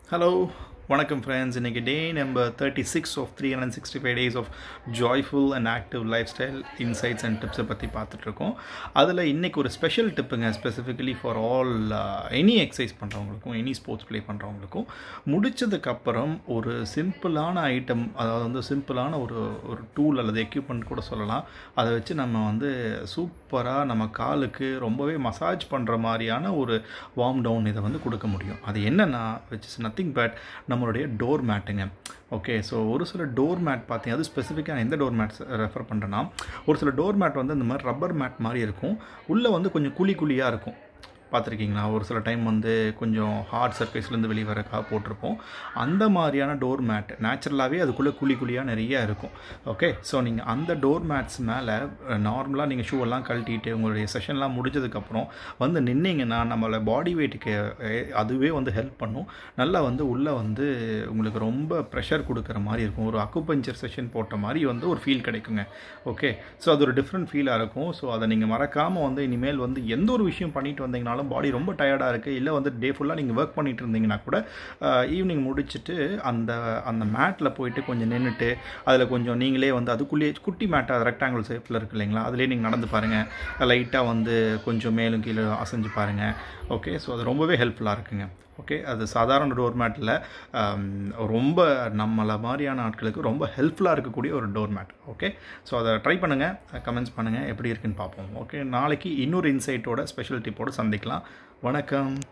hello வணக்கம் friends இன்றைக்கி day number thirty six of three hundred sixty five days of joyful and active lifestyle insights and டிப்ஸை பற்றி பார்த்துட்ருக்கோம் அதில் இன்றைக்கி ஒரு ஸ்பெஷல் டிப்புங்க specifically for all any exercise பண்ணுறவங்களுக்கும் எனி ஸ்போர்ட்ஸ் ப்ளே பண்ணுறவங்களுக்கும் முடிச்சதுக்கப்புறம் ஒரு சிம்பிளான ஐட்டம் அதாவது வந்து சிம்பிளான ஒரு ஒரு டூல் அல்லது எக்யூப்மெண்ட் கூட சொல்லலாம் அதை வச்சு நம்ம வந்து சூப்பராக நம்ம காலுக்கு ரொம்பவே மசாஜ் பண்ணுற மாதிரியான ஒரு வார்ம் டவுன் இதை வந்து கொடுக்க முடியும் அது என்னென்னா விச் இஸ் நத்திங் பட் நம்மளுடைய டோர் மேட்டுங்க ஓகே ஸோ ஒரு சில டோர் மேட் பார்த்தீங்க அது ஸ்பெசிஃபிக்காக எந்த டோர் மேட்ஸ் ரெஃபர் பண்ணுறேன்னா ஒரு சில டோர் மேட் வந்து இந்த மாதிரி ரப்பர் மேட் மாதிரி இருக்கும் உள்ளே வந்து கொஞ்சம் குழி குழியாக இருக்கும் பார்த்துருக்கீங்களா ஒரு சில டைம் வந்து கொஞ்சம் ஹார்ட் சர்ஃபேஸ்லேருந்து வெளியே வரக்காக போட்டிருப்போம் அந்த மாதிரியான டோர் மேட் நேச்சுரலாகவே அதுக்குள்ளே குழி குழியாக நிறைய இருக்கும் ஓகே ஸோ நீங்கள் அந்த டோர் மேட்ஸ் மேலே நார்மலாக நீங்கள் ஷூ எல்லாம் கழட்டிட்டு உங்களுடைய செஷன்லாம் முடிஞ்சதுக்கப்புறம் வந்து நின்னீங்கன்னா நம்மளை பாடி வெயிட்டுக்கு அதுவே வந்து ஹெல்ப் பண்ணும் நல்லா வந்து உள்ளே வந்து உங்களுக்கு ரொம்ப ப்ரெஷர் கொடுக்குற மாதிரி இருக்கும் ஒரு அக்குபஞ்சர் செஷன் போட்ட மாதிரி வந்து ஒரு ஃபீல் கிடைக்குங்க ஓகே ஸோ அது ஒரு டிஃப்ரெண்ட் ஃபீலாக இருக்கும் ஸோ அதை நீங்கள் மறக்காமல் வந்து இனிமேல் வந்து எந்த ஒரு விஷயம் பண்ணிட்டு வந்தீங்கனாலும் பாடி ரொம்ப டயர்டாக இருக்குது இல்லை வந்து டே ஃபுல்லாக நீங்கள் ஒர்க் பண்ணிட்டு இருந்தீங்கன்னா கூட ஈவினிங் முடிச்சுட்டு அந்த அந்த மேட்டில் போயிட்டு கொஞ்சம் நின்றுட்டு அதில் கொஞ்சம் நீங்களே வந்து அதுக்குள்ளேயே குட்டி மேட்டாக ரெக்டாங்கிள் ஷேப்பில் இருக்கு இல்லைங்களா அதுலேயே நீங்கள் நடந்து பாருங்கள் லைட்டாக வந்து கொஞ்சம் மேலும் கீழே அசைஞ்சு பாருங்கள் ஓகே ஸோ அது ரொம்பவே ஹெல்ப்ஃபுல்லாக இருக்குங்க ஓகே அது சாதாரண டோர் மேட்டில் ரொம்ப நம்மளை மாதிரியான ஆட்களுக்கு ரொம்ப ஹெல்ப்ஃபுல்லாக இருக்கக்கூடிய ஒரு டோர் மேட் ஓகே ஸோ அதை ட்ரை பண்ணுங்கள் கமெண்ட்ஸ் பண்ணுங்கள் எப்படி இருக்குன்னு பார்ப்போம் ஓகே நாளைக்கு இன்னொரு இன்சைட்டோட ஸ்பெஷல் டிப்போடு சந்திக்கலாம் வணக்கம்